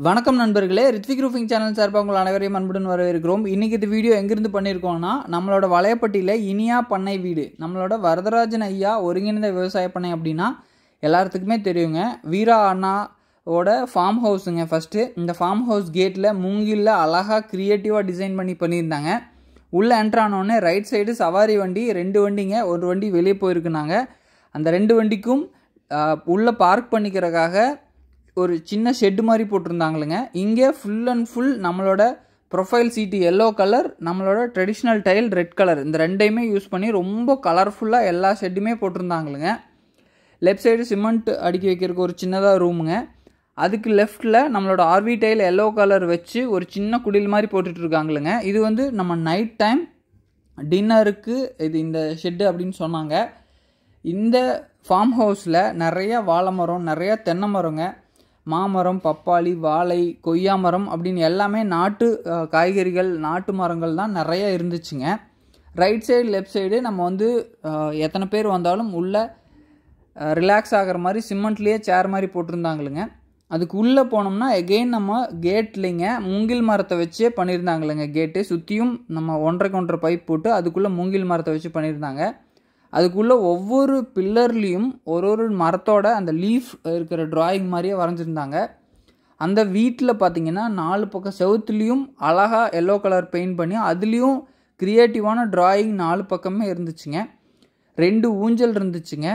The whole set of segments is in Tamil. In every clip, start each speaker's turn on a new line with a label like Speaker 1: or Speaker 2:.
Speaker 1: வணக்கம் நண்பர்களே ரித்விக் ரூஃபிங் சேனல் சார்பாக உங்கள் அனைவரையும் அன்புடன் வரவேற்கிறோம் இன்றைக்கி இந்த வீடியோ எங்கேருந்து பண்ணியிருக்கோம்னா நம்மளோட வளையப்பட்டியில் இனியா பண்ணை வீடு நம்மளோட வரதராஜன் ஐயா ஒருங்கிணைந்த விவசாய பண்ணை அப்படின்னா எல்லாத்துக்குமே தெரியுங்க வீரா அண்ணாவோட ஃபார்ம் ஹவுஸுங்க ஃபஸ்ட்டு இந்த ஃபார்ம் ஹவுஸ் கேட்டில் மூங்கிலில் அழகாக க்ரியேட்டிவாக டிசைன் பண்ணி பண்ணியிருந்தாங்க உள்ளே என்ட்ரானோடனே ரைட் சைடு சவாரி வண்டி ரெண்டு வண்டிங்க ஒரு வண்டி வெளியே போயிருக்குனாங்க அந்த ரெண்டு வண்டிக்கும் ஆஹ், உள்ளே பார்க் பண்ணிக்கிறதுக்காக ஒரு சின்ன ஷெட்டு மாதிரி போட்டிருந்தாங்களுங்க இங்கே ஃபுல் அண்ட் ஃபுல் நம்மளோட ப்ரொஃபைல் சீட்டு எல்லோ கலர் நம்மளோட ட்ரெடிஷ்னல் டைல் ரெட் கலர் இந்த ரெண்டையுமே யூஸ் பண்ணி ரொம்ப கலர்ஃபுல்லாக எல்லா ஷெட்டுமே போட்டிருந்தாங்களுங்க லெஃப்ட் சைடு சிமெண்ட் அடுக்கி வைக்கிறதுக்கு ஒரு சின்னதாக ரூமுங்க அதுக்கு லெஃப்ட்டில் நம்மளோட ஆர்வி டைல் எல்லோ கலர் வச்சு ஒரு சின்ன குடில் மாதிரி போட்டுட்டு இருக்காங்களுங்க இது வந்து நம்ம நைட் டைம் டின்னருக்கு இது இந்த ஷெட்டு அப்படின்னு சொன்னாங்க இந்த ஃபார்ம் ஹவுஸில் நிறைய வாழை மரம் நிறைய தென்னை மரங்க மாமரம் பப்பாளி வாழை கொய்யா மரம் அப்படின்னு எல்லாமே நாட்டு அஹ், காய்கறிகள் நாட்டு மரங்கள் தான் நிறைய இருந்துச்சுங்க ரைட் சைடு லெஃப்ட் சைடு நம்ம வந்து அஹ், எத்தனை பேர் வந்தாலும் உள்ள ரிலாக்ஸ் ஆகிற மாதிரி சிமெண்ட்லேயே சேர் மாதிரி போட்டிருந்தாங்களுங்க அதுக்கு உள்ளே போனோம்னா எகெயின் நம்ம கேட்லிங்க மூங்கில் மரத்தை வச்சே பண்ணியிருந்தாங்களுங்க கேட்டு சுற்றியும் நம்ம ஒன்றரைக்கு ஒன்றரை பைப் போட்டு அதுக்குள்ளே மூங்கில் மரத்தை வச்சு பண்ணியிருந்தாங்க அதுக்குள்ளே ஒவ்வொரு பில்லர்லேயும் ஒரு ஒரு மரத்தோட அந்த லீஃப் இருக்கிற டிராயிங் மாதிரியே வரைஞ்சிருந்தாங்க அந்த வீட்டில் பார்த்தீங்கன்னா நாலு பக்கம் செவுத்துலேயும் அழகாக எல்லோ கலர் பெயிண்ட் பண்ணி அதுலேயும் க்ரியேட்டிவான டிராயிங் நாலு பக்கமே இருந்துச்சுங்க ரெண்டு ஊஞ்சல் இருந்துச்சுங்க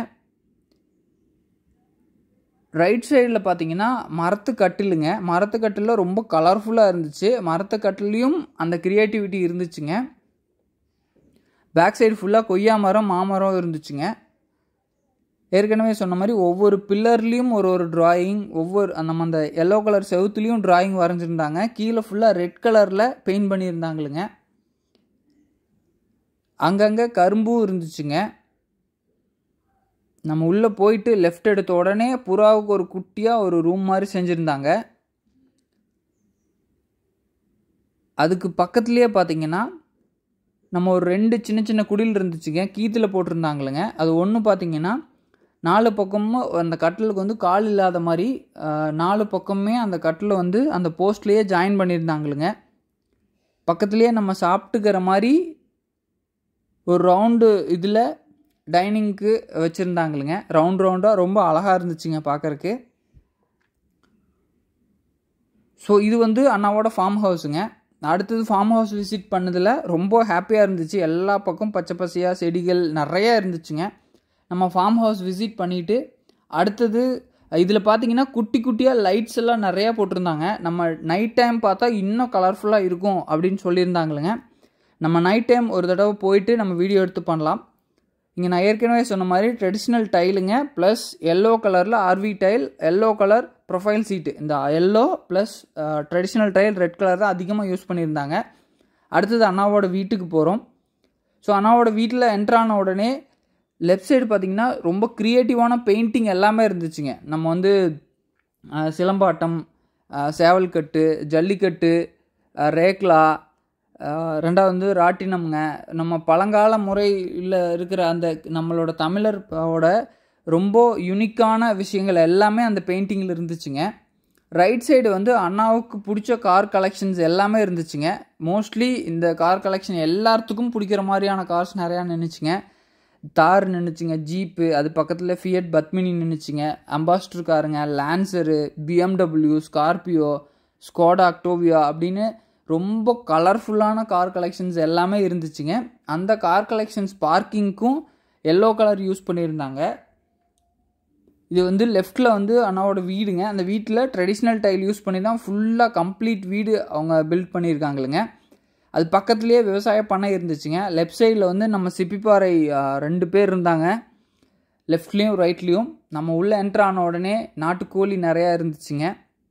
Speaker 1: ரைட் சைடில் பார்த்தீங்கன்னா மரத்து கட்டிலுங்க மரத்து கட்டிலில் ரொம்ப கலர்ஃபுல்லாக இருந்துச்சு மரத்து கட்டிலையும் அந்த க்ரியேட்டிவிட்டி இருந்துச்சுங்க பேக் சைடு ஃபுல்லாக கொய்யா மரம் மாமரம் இருந்துச்சுங்க ஏற்கனவே சொன்ன மாதிரி ஒவ்வொரு பில்லர்லேயும் ஒரு ஒரு டிராயிங் ஒவ்வொரு நம்ம அந்த எல்லோ கலர் செவுத்துலேயும் டிராயிங் வரைஞ்சிருந்தாங்க கீழே ஃபுல்லாக ரெட் கலரில் பெயிண்ட் பண்ணியிருந்தாங்களுங்க அங்கங்கே கரும்பும் இருந்துச்சுங்க நம்ம உள்ளே போயிட்டு லெஃப்ட் எடுத்த உடனே புறாவுக்கு ஒரு குட்டியாக ஒரு ரூம் மாதிரி செஞ்சுருந்தாங்க அதுக்கு பக்கத்துலேயே பார்த்தீங்கன்னா நம்ம ஒரு ரெண்டு சின்ன சின்ன குடில் இருந்துச்சுங்க கீத்தில் போட்டிருந்தாங்களுங்க அது ஒன்று பார்த்தீங்கன்னா நாலு பக்கமும் அந்த கட்டிலுக்கு வந்து கால் இல்லாத மாதிரி ஆஹ், நாலு பக்கமுமே அந்த கட்டில் வந்து அந்த போஸ்ட்லேயே ஜாயின் பண்ணியிருந்தாங்களுங்க பக்கத்துலேயே நம்ம சாப்பிட்டுக்கிற மாதிரி ஒரு ரவுண்டு இதில் டைனிங்க்கு வச்சுருந்தாங்களுங்க ரவுண்ட் ரவுண்டாக ரொம்ப அழகாக இருந்துச்சுங்க பார்க்கறக்கு ஸோ இது வந்து அண்ணாவோட ஃபார்ம் ஹவுஸுங்க அடுத்தது ஃபார்ம் ஹவுஸ் விசிட் பண்ணதில் ரொம்ப ஹாப்பியாக இருந்துச்சு எல்லா பக்கம் பச்சை பசையாக செடிகள் நிறைய இருந்துச்சுங்க நம்ம ஃபார்ம் ஹவுஸ் விசிட் பண்ணிவிட்டு அடுத்தது இதில் பார்த்தீங்கன்னா குட்டி குட்டியாக லைட்ஸ் எல்லாம் நிறையா போட்டிருந்தாங்க நம்ம நைட் டைம் பார்த்தா இன்னும் கலர்ஃபுல்லாக இருக்கும் அப்படின்னு சொல்லியிருந்தாங்களுங்க நம்ம நைட் டைம் ஒரு தடவை போயிட்டு நம்ம வீடியோ எடுத்து பண்ணலாம் இங்கே நான் ஏற்கனவே சொன்ன மாதிரி ட்ரெடிஷ்னல் டைலுங்க ப்ளஸ் எல்லோ கலரில் RV tile yellow colour profile sheet இந்த yellow plus traditional tile red colour தான் அதிகமாக யூஸ் பண்ணியிருந்தாங்க அடுத்தது அண்ணாவோட வீட்டுக்கு போகிறோம் ஸோ அண்ணாவோட வீட்டில் என்ட்ரான உடனே லெஃப்ட் சைடு பார்த்தீங்கன்னா ரொம்ப க்ரியேட்டிவான பெயிண்டிங் எல்லாமே இருந்துச்சுங்க நம்ம வந்து அஹ், சிலம்பாட்டம் அஹ், சேவல்கட்டு ஜல்லிக்கட்டு அஹ், ரேக்லா அஹ், ரெண்டாவது வந்து ராட்டினம்ங்க நம்ம பழங்கால முறையில் இருக்கிற அந்த நம்மளோட தமிழரோட ரொம்ப யூனிக்கான விஷயங்கள் எல்லாமே அந்த பெயிண்டிங்கில் இருந்துச்சுங்க ரைட் சைடு வந்து அண்ணாவுக்கு பிடிச்ச கார் கலெக்ஷன்ஸ் எல்லாமே இருந்துச்சுங்க மோஸ்ட்லி இந்த கார் கலெக்ஷன் எல்லாத்துக்கும் பிடிக்கிற மாதிரியான கார்ஸ் நிறையா நின்றுச்சுங்க தார் நின்றுச்சுங்க ஜீப்பு அது பக்கத்தில் ஃபியட் பத்மினி நின்றுச்சுங்க அம்பாஸ்டர் காருங்க Lancer BMW Scorpio Skoda Octavia அப்படின்னு ரொம்ப கலர்ஃபுல்லான கார் கலெக்ஷன்ஸ் எல்லாமே இருந்துச்சுங்க அந்த கார் கலெக்ஷன்ஸ் பார்க்கிங்க்கும் எல்லோ கலர் யூஸ் பண்ணியிருந்தாங்க இது வந்து லெஃப்ட்டில் வந்து அண்ணாவோட வீடுங்க அந்த வீட்டில் ட்ரெடிஷ்னல் டைல் யூஸ் பண்ணி தான் ஃபுல்லாக கம்ப்ளீட் வீடு அவங்க பில்ட் பண்ணியிருக்காங்களுங்க அது பக்கத்துலேயே விவசாய பண்ணை இருந்துச்சுங்க லெஃப்ட் சைடில் வந்து நம்ம சிப்பிப்பாறை ஆ, ரெண்டு பேர் இருந்தாங்க லெஃப்ட்லேயும் ரைட்லேயும் நம்ம உள்ளே என்ட்ரு ஆன உடனே நாட்டுக்கோழி நிறையா இருந்துச்சுங்க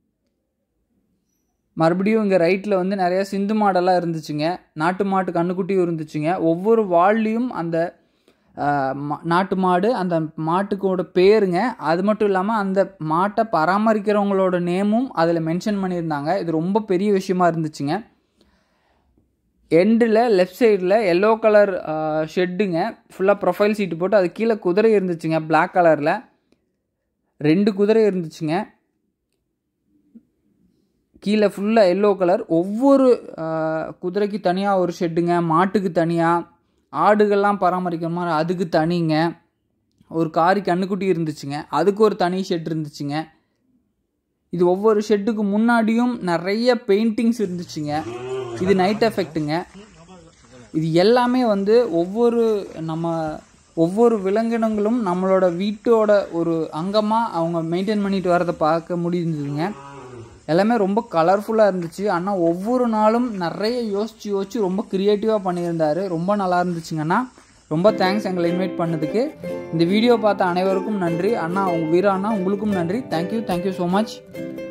Speaker 1: மறுபடியும் இங்கே ரைட்டில் வந்து நிறையா சிந்து மாடெல்லாம் இருந்துச்சுங்க நாட்டு மாட்டு கண்ணுக்குட்டியும் இருந்துச்சுங்க ஒவ்வொரு வால்லையும் அந்த ஆஹ், மா- நாட்டு மாடு அந்த மாட்டுக்கோட பேருங்க அது மட்டும் இல்லாமல் அந்த மாட்டை பராமரிக்கிறவங்களோட நேமும் அதில் மென்ஷன் பண்ணியிருந்தாங்க இது ரொம்ப பெரிய விஷயமா இருந்துச்சுங்க எண்டில் லெஃப்ட் சைடில் எல்லோ கலர் ஷெட்டுங்க ஃபுல்லாக ப்ரொஃபைல் சீட்டு போட்டு அது கீழே குதிரை இருந்துச்சுங்க Black கலரில் ரெண்டு குதிரை இருந்துச்சுங்க கீழே ஃபுல்லாக எல்லோ கலர் ஒவ்வொரு ஆஹ், குதிரைக்கு தனியாக ஒரு ஷெட்டுங்க மாட்டுக்கு தனியாக ஆடுகள்லாம் பராமரிக்கிற மாதிரி அதுக்கு தனிங்க ஒரு காரி கண்ணுக்குட்டி இருந்துச்சுங்க அதுக்கு ஒரு தனி ஷெட் இருந்துச்சுங்க இது ஒவ்வொரு ஷெட்டுக்கு முன்னாடியும் நிறைய பெயிண்டிங்ஸ் இருந்துச்சுங்க இது நைட் எஃபெக்ட்டுங்க இது எல்லாமே வந்து ஒவ்வொரு நம்ம ஒவ்வொரு விலங்கினங்களும் நம்மளோட வீட்டோட ஒரு அங்கமாக அவங்க மெயின்டைன் பண்ணிட்டு வரதை பார்க்க முடியுதுங்க எல்லாமே ரொம்ப கலர்ஃபுல்லாக இருந்துச்சு ஆனால் ஒவ்வொரு நாளும் நிறைய யோசிச்சு யோசிச்சு ரொம்ப க்ரியேட்டிவாக பண்ணியிருந்தாரு ரொம்ப நல்லா இருந்துச்சுங்கண்ணா ரொம்ப தேங்க்ஸ் எங்களை இன்வைட் பண்ணதுக்கு இந்த வீடியோ பார்த்த அனைவருக்கும் நன்றி அண்ணா உங்கள் வீரா அண்ணா உங்களுக்கும் நன்றி தேங்க்யூ தேங்க்யூ ஸோ மச்